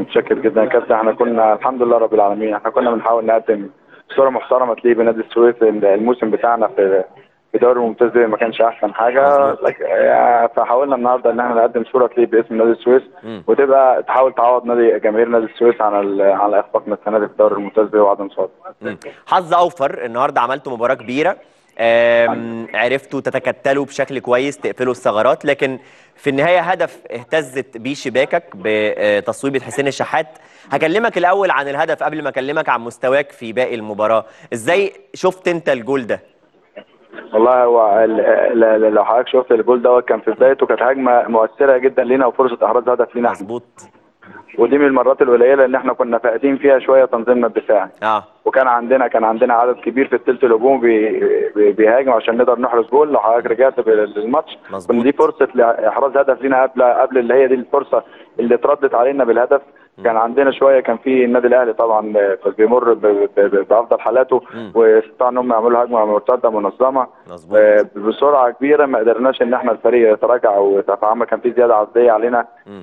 متشكر جدا يا كابتن احنا كنا الحمد لله رب العالمين احنا كنا بنحاول نقدم صوره محترمه تليق بنادي السويس الموسم بتاعنا في في دوري الممتاز ما كانش احسن حاجه لك- يعني فحاولنا النهارده ان احنا نقدم صوره تليق باسم نادي السويس مم. وتبقى تحاول تعوض نادي جماهير نادي السويس على ال- على اخفاقنا السنه دي في الدوري الممتاز وعدم صعود مم. حظ اوفر النهارده عملتوا مباراه كبيره آم، عرفتوا تتكتلوا بشكل كويس تقفلوا الثغرات لكن في النهايه هدف اهتزت بيه شباكك بتصويبه حسين الشحات هكلمك الاول عن الهدف قبل ما اكلمك عن مستواك في باقي المباراه ازاي شفت انت الجول ده والله هو ال- ال- ال- لو حضرتك شفت الجول دوت كان في بدايته كانت هجمه مؤثره جدا لينا وفرصه احراز هدف لينا احنا مظبوط ودي من المرات القليله اللي احنا كنا فاقدين فيها شويه تنظيمنا الدفاعي اه وكان عندنا كان عندنا عدد كبير في الثلث الهجومي بي بي بيهاجم عشان نقدر نحرز جول لو حضرتك رجعت للماتش مظبوط. كان دي فرصه لاحراز هدف لينا قبل قبل اللي هي دي الفرصه اللي اتردت علينا بالهدف كان عندنا شويه كان في النادي الاهلي طبعا بيمر ب- ب- ب- بافضل حالاته مم. واستطاعوا ان هم يعملوا هجمه مرتده منظمه مظبوط آه، بسرعه كبيره ما قدرناش ان احنا الفريق يتراجع وتفاعل كان في زياده عدديه علينا مم.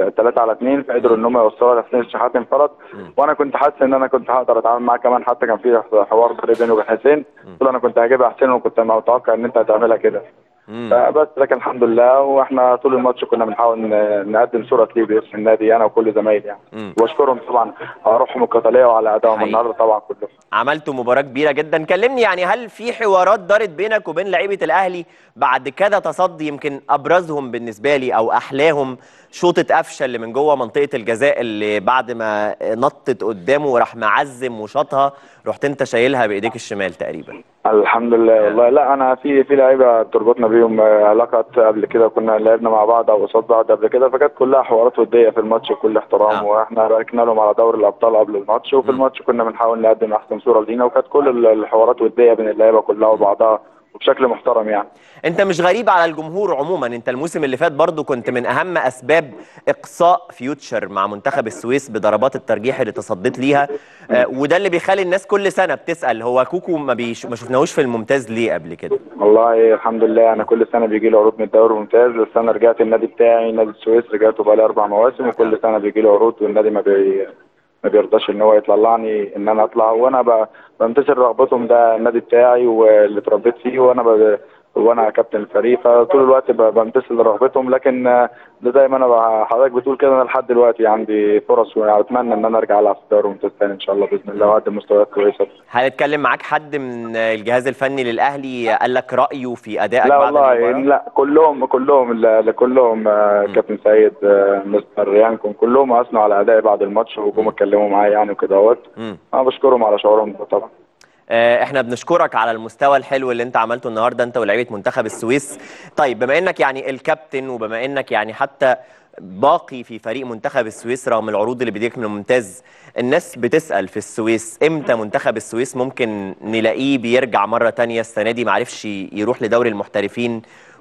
3 على 2 فقدروا ان هم يوصلوا لحسين الشحات انفرد مم. وانا كنت حاسس ان انا كنت هقدر اتعامل معاه كمان حتى كان في حوار بيني وبين حسين قلت له انا كنت هجيبها حسين وكنت متوقع ان انت هتعملها كده مم. فبس لكن الحمد لله واحنا طول الماتش كنا بنحاول ن- نقدم صوره ليه باسم النادي انا وكل زمايلي يعني مم. واشكرهم طبعا على روحهم القتاليه وعلى ادائهم حقيقي. النهارده طبعا كلهم عملتوا مباراة كبيرة جدا كلمني يعني هل في حوارات دارت بينك وبين لعيبة الأهلي بعد كده تصدي يمكن أبرزهم بالنسبة لي أو أحلاهم شوطة قفشة اللي من جوه منطقة الجزاء اللي بعد ما نطت قدامه وراح معزم وشاطها رحت أنت شايلها بإيديك الشمال تقريبا الحمد لله والله لا انا في في لعيبه بتربطنا بيهم آه، علاقات قبل كده كنا لعبنا مع بعض او قصاد بعض قبل كده فكانت كلها حوارات وديه في الماتش بكل احترام آه. واحنا باركنا لهم على دوري الابطال قبل الماتش وفي مم. الماتش كنا بنحاول نقدم احسن صوره لينا وكانت كل ال- الحوارات وديه بين اللعيبه كلها وبعضها وبشكل محترم يعني انت مش غريب على الجمهور عموما انت الموسم اللي فات برضو كنت من اهم اسباب اقصاء فيوتشر مع منتخب السويس بضربات الترجيح اللي تصديت ليها آه وده اللي بيخلي الناس كل سنه بتسال هو كوكو ما, بيش ما شفناهوش في الممتاز ليه قبل كده والله الحمد لله انا كل سنه بيجي لي عروض من الدوري الممتاز السنه رجعت النادي بتاعي نادي السويس رجعته بقى لي اربع مواسم وكل سنه بيجي لي عروض والنادي ما بي ما بيرضاش ان هو يطلعني ان انا اطلع وانا ب- بمتثل رغبتهم ده النادي بتاعي واللي اتربيت فيه وانا ب... وانا كابتن الفريق فطول الوقت ب- بمتثل لرغبتهم لكن آه، ده زي ما انا ب- حضرتك بتقول كده انا لحد دلوقتي عندي فرص واتمنى ان انا ارجع العب في الدوري الممتاز تاني ان شاء الله باذن الله واقدم مستويات كويسه هل اتكلم معاك حد من الجهاز الفني للاهلي قال لك رايه في ادائك لا بعد والله المباراه لا كلهم كلهم لا كلهم آه، مم. كابتن سيد آه، مستر يانكم كلهم اثنوا على ادائي بعد الماتش وجم اتكلموا معايا يعني وكده اهوت مم. انا بشكرهم على شعورهم ده طبعا آه، احنا بنشكرك على المستوى الحلو اللي انت عملته النهارده انت ولاعيبه منتخب السويس طيب بما انك يعني الكابتن وبما انك يعني حتى باقي في فريق منتخب السويس رغم العروض اللي بيديك من الممتاز الناس بتسأل في السويس امتى منتخب السويس ممكن نلاقيه بيرجع مرة تانية السنة دي معرفش يروح لدوري المحترفين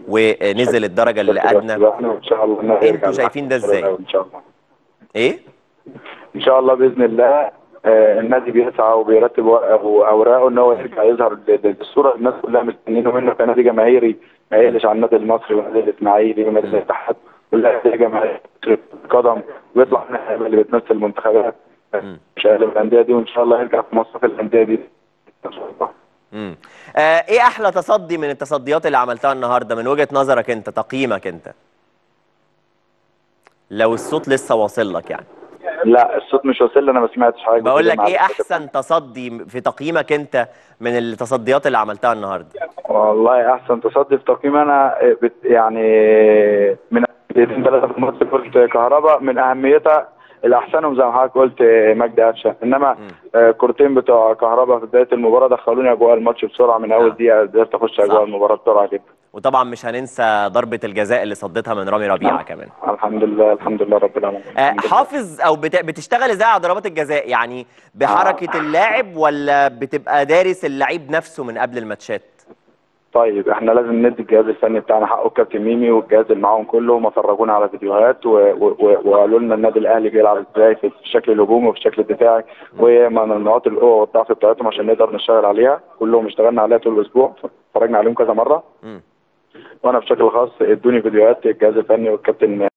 ونزل الدرجة اللي أدنى ان شاء الله إنه يرجع انتوا شايفين ده للأحسن ازاي؟ ان شاء الله ايه؟ ان شاء الله باذن الله آه، النادي بيسعى وبيرتب ورقه واوراقه ان هو يرجع يظهر ل- للصوره الناس كلها مستنيينه منه كنادي جماهيري ما يقلش عن النادي المصري والنادي الاسماعيلي والنادي الاتحاد كلها نادي جماهيري قدم ويطلع من اللعيبه اللي بتمثل المنتخبات مم. مش هيقلب الانديه دي وان شاء الله يرجع في مصاف الانديه دي ان شاء الله مم. آه ايه احلى تصدي من التصديات اللي عملتها النهارده من وجهة نظرك انت تقييمك انت لو الصوت لسه واصل لك يعني لا الصوت مش واصل لي انا ما سمعتش حاجه بقول لك كده ايه مع- احسن تصدي في تقييمك انت من التصديات اللي عملتها النهارده والله احسن تصدي في تقييم انا بت يعني من دقيقتين ثلاثه في الماتش قلت كهرباء من اهميتها الاحسنهم زي ما حضرتك قلت مجدي قفشه انما مم. آه، كورتين بتوع كهرباء في بدايه المباراه دخلوني اجواء الماتش بسرعه من اول آه. دقيقه قدرت اخش صح. اجواء المباراه بسرعه جدا وطبعا مش هننسى ضربة الجزاء اللي صدتها من رامي ربيعة كمان الحمد لله الحمد لله رب العالمين آه الحمد لله. حافظ او بت... بتشتغل ازاي على ضربات الجزاء يعني بحركة اللاعب ولا بتبقى دارس اللعيب نفسه من قبل الماتشات طيب احنا لازم ندي الجهاز الفني بتاعنا حقه الكابتن ميمي والجهاز اللي معاهم كله ما فرجونا على فيديوهات و- و- و- وقالوا لنا النادي الاهلي بيلعب ازاي في الشكل الهجومي وفي الشكل الدفاعي وما من نقاط القوه والضعف بتاعتهم عشان نقدر نشتغل عليها كلهم اشتغلنا عليها طول الاسبوع اتفرجنا عليهم كذا مره مم. وانا بشكل خاص ادوني فيديوهات الجهاز الفني والكابتن